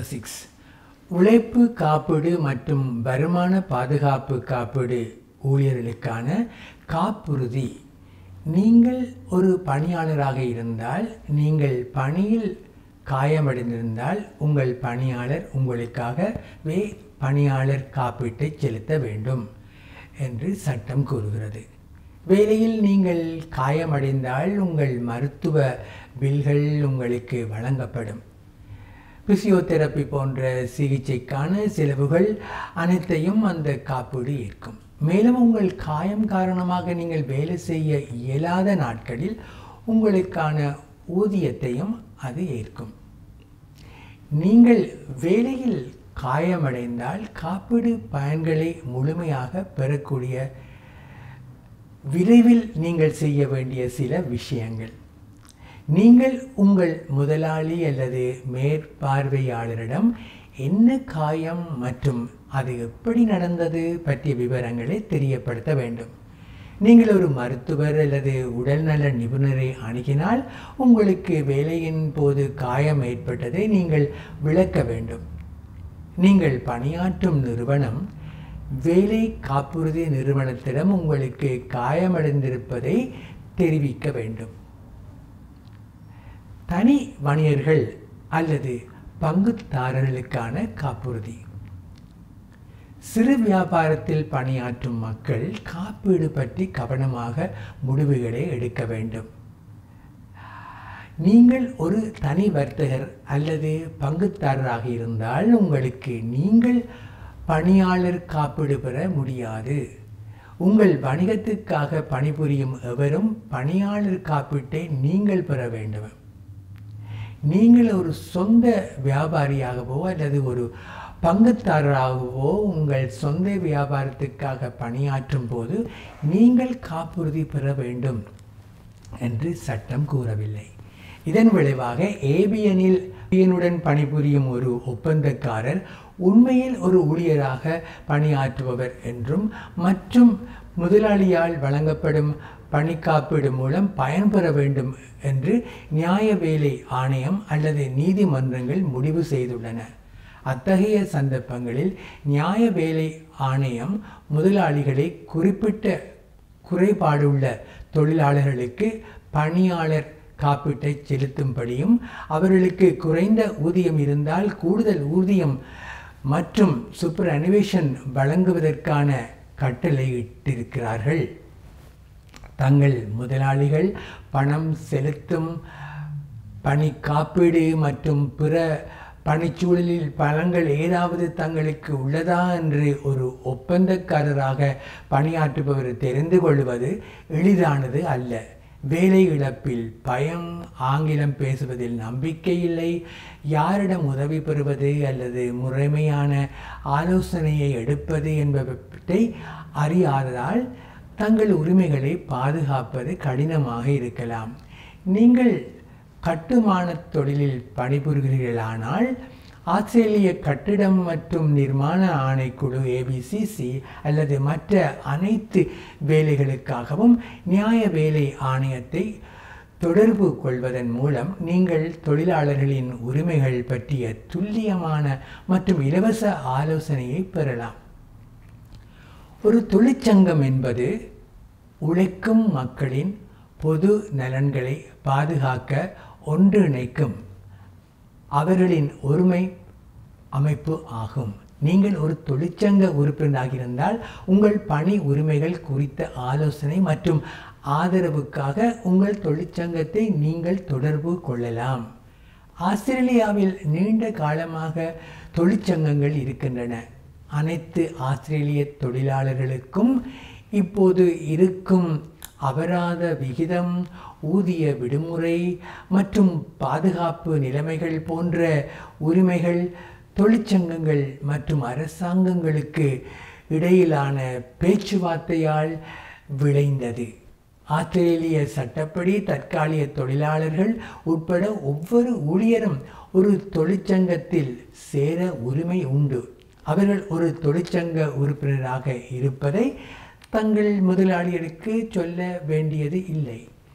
number six உழைப்பு காப்பீடு மற்றும் வருமான பாதுகாப்பு காப்பீடு ஊழியர்களுக்கான காப்புறுதி நீங்கள் ஒரு பணியாளராக இருந்தால் நீங்கள் பணியில் காயமடைந்திருந்தால் உங்கள் பணியாளர் உங்களுக்காகவே பணியாளர் காப்பீட்டை செலுத்த வேண்டும் என்று சட்டம் கூறுகிறது வேலையில் நீங்கள் காயமடைந்தால் உங்கள் மருத்துவ பில்கள் உங்களுக்கு வழங்கப்படும் பிசியோதெரப்பி போன்ற சிகிச்சைக்கான செலவுகள் அனைத்தையும் அந்த காப்பீடு ஏற்கும் மேலும் உங்கள் காயம் காரணமாக நீங்கள் வேலை செய்ய இயலாத நாட்களில் உங்களுக்கான ஊதியத்தையும் அது ஏற்கும் நீங்கள் வேலையில் காயமடைந்தால் காப்பீடு பயன்களை முழுமையாக பெறக்கூடிய விரைவில் நீங்கள் செய்ய வேண்டிய சில விஷயங்கள் நீங்கள் உங்கள் முதலாளி அல்லது மேற்பார்வையாளரிடம் என்ன காயம் மற்றும் அது எப்படி நடந்தது பற்றிய விவரங்களை தெரியப்படுத்த வேண்டும் நீங்கள் ஒரு மருத்துவர் அல்லது உடல்நல நிபுணரை அணுகினால் உங்களுக்கு வேலையின் போது காயம் ஏற்பட்டதை நீங்கள் விளக்க வேண்டும் நீங்கள் பணியாற்றும் நிறுவனம் வேலை காப்புறுதி நிறுவனத்திடம் உங்களுக்கு காயமடைந்திருப்பதை தெரிவிக்க வேண்டும் தனி வணிகர்கள் அல்லது பங்குதாரர்களுக்கான காப்புறுதி சிறு வியாபாரத்தில் பணியாற்றும் மக்கள் காப்பீடு பற்றி கவனமாக முடிவுகளை எடுக்க வேண்டும் நீங்கள் ஒரு தனி வர்த்தகர் அல்லது பங்குதாரராக இருந்தால் உங்களுக்கு நீங்கள் பணியாளர் காப்பீடு பெற முடியாது உங்கள் வணிகத்துக்காக பணிபுரியும் எவரும் பணியாளர் காப்பீட்டை நீங்கள் பெற வேண்டும் நீங்கள் ஒரு சொந்த வியாபாரியாகவோ அல்லது ஒரு பங்குதாரராகவோ உங்கள் சொந்த வியாபாரத்துக்காக பணியாற்றும் போது நீங்கள் காப்புறுதி பெற வேண்டும் என்று சட்டம் கூறவில்லை இதன் விளைவாக ஏபிஎனில் ஏபிஎனுடன் பணிபுரியும் ஒரு ஒப்பந்தக்காரர் உண்மையில் ஒரு ஊழியராக பணியாற்றுபவர் என்றும் மற்றும் முதலாளியால் வழங்கப்படும் பணி காப்பீடு மூலம் பயன்பெற வேண்டும் என்று நியாய வேலை ஆணையம் அல்லது நீதிமன்றங்கள் முடிவு செய்துள்ளன அத்தகைய சந்தர்ப்பங்களில் நியாய வேலை ஆணையம் முதலாளிகளை குறிப்பிட்ட குறைபாடுள்ள தொழிலாளர்களுக்கு பணியாளர் காப்பீட்டை செலுத்தும்படியும் அவர்களுக்கு குறைந்த ஊதியம் இருந்தால் கூடுதல் ஊதியம் மற்றும் சூப்பர் அனிவேஷன் வழங்குவதற்கான கட்டளையிட்டிருக்கிறார்கள் தங்கள் முதலாளிகள் பணம் செலுத்தும் பணி காப்பீடு மற்றும் பிற பணிச்சூழலில் பலங்கள் ஏதாவது தங்களுக்கு உள்ளதா என்று ஒரு ஒப்பந்தக்காரராக பணியாற்றுபவர் தெரிந்து கொள்வது எளிதானது அல்ல வேலை இழப்பில் பயம் ஆங்கிலம் பேசுவதில் நம்பிக்கை இல்லை யாரிடம் உதவி பெறுவது அல்லது முறைமையான ஆலோசனையை எடுப்பது என்பவற்றை அறியாததால் தங்கள் உரிமைகளை பாதுகாப்பது கடினமாக இருக்கலாம் நீங்கள் கட்டுமான தொழிலில் பணிபுரிகிறீர்களானால் ஆஸ்திரேலிய கட்டிடம் மற்றும் நிர்மாண ஆணைக்குழு ஏபிசிசி அல்லது மற்ற அனைத்து வேலைகளுக்காகவும் நியாய வேலை ஆணையத்தை தொடர்பு கொள்வதன் மூலம் நீங்கள் தொழிலாளர்களின் உரிமைகள் பற்றிய துல்லியமான மற்றும் இலவச ஆலோசனையை பெறலாம் ஒரு தொழிற்சங்கம் என்பது உழைக்கும் மக்களின் பொது நலன்களை பாதுகாக்க ஒன்றிணைக்கும் அவர்களின் ஒருமை அமைப்பு ஆகும் நீங்கள் ஒரு தொழிற்சங்க உறுப்பினராக இருந்தால் உங்கள் பணி உரிமைகள் குறித்த ஆலோசனை மற்றும் ஆதரவுக்காக உங்கள் தொழிற்சங்கத்தை நீங்கள் தொடர்பு கொள்ளலாம் ஆஸ்திரேலியாவில் நீண்ட காலமாக தொழிற்சங்கங்கள் இருக்கின்றன அனைத்து ஆஸ்திரேலிய தொழிலாளர்களுக்கும் இப்போது இருக்கும் அபராத விகிதம் ஊதிய விடுமுறை மற்றும் பாதுகாப்பு நிலைமைகள் போன்ற உரிமைகள் தொழிற்சங்கங்கள் மற்றும் அரசாங்கங்களுக்கு இடையிலான பேச்சுவார்த்தையால் விளைந்தது ஆஸ்திரேலிய சட்டப்படி தற்காலிக தொழிலாளர்கள் உட்பட ஒவ்வொரு ஊழியரும் ஒரு தொழிற்சங்கத்தில் சேர உரிமை உண்டு அவர்கள் ஒரு தொழிற்சங்க உறுப்பினராக இருப்பதை தங்கள் முதலாளிகளுக்கு சொல்ல வேண்டியது இல்லை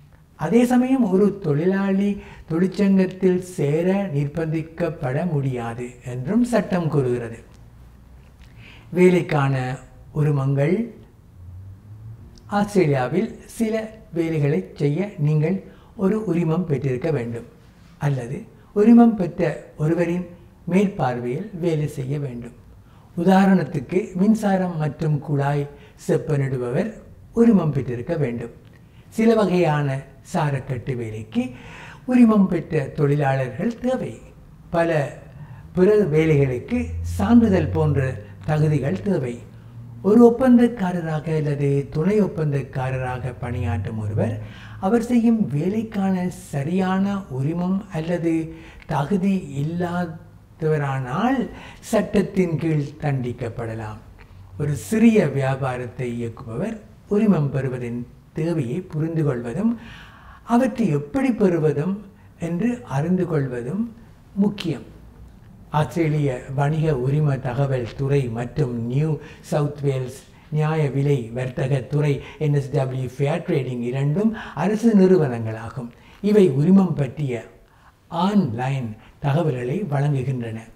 அதே சமயம் ஒரு தொழிலாளி தொழிற்சங்கத்தில் சேர நிர்பந்திக்கப்பட முடியாது என்றும் சட்டம் கூறுகிறது வேலைக்கான உரிமங்கள் ஆஸ்திரேலியாவில் சில வேலைகளை செய்ய நீங்கள் ஒரு உரிமம் பெற்றிருக்க வேண்டும் அல்லது உரிமம் பெற்ற ஒருவரின் மேற்பார்வையில் வேலை செய்ய வேண்டும் உதாரணத்துக்கு மின்சாரம் மற்றும் குழாய் செப்பனிடுபவர் உரிமம் பெற்றிருக்க வேண்டும் சில வகையான சாரக்கட்டு வேலைக்கு உரிமம் பெற்ற தொழிலாளர்கள் தேவை பல பிற வேலைகளுக்கு சான்றிதழ் போன்ற தகுதிகள் தேவை ஒரு ஒப்பந்தக்காரராக அல்லது துணை ஒப்பந்தக்காரராக பணியாற்றும் ஒருவர் அவர் செய்யும் வேலைக்கான சரியான உரிமம் அல்லது தகுதி இல்லாதவரானால் சட்டத்தின் கீழ் தண்டிக்கப்படலாம் ஒரு சிறிய வியாபாரத்தை இயக்குபவர் உரிமம் பெறுவதின் தேவையை புரிந்து கொள்வதும் அவற்றை எப்படி பெறுவதும் என்று அறிந்து கொள்வதும் முக்கியம் ஆஸ்திரேலிய வணிக உரிம தகவல் துறை மற்றும் நியூ சவுத் வேல்ஸ் நியாய விலை வர்த்தக துறை என்எஸ்டபிள்யூ ஃபேர் ட்ரேடிங் இரண்டும் அரசு நிறுவனங்களாகும் இவை உரிமம் பற்றிய ஆன்லைன் தகவல்களை வழங்குகின்றன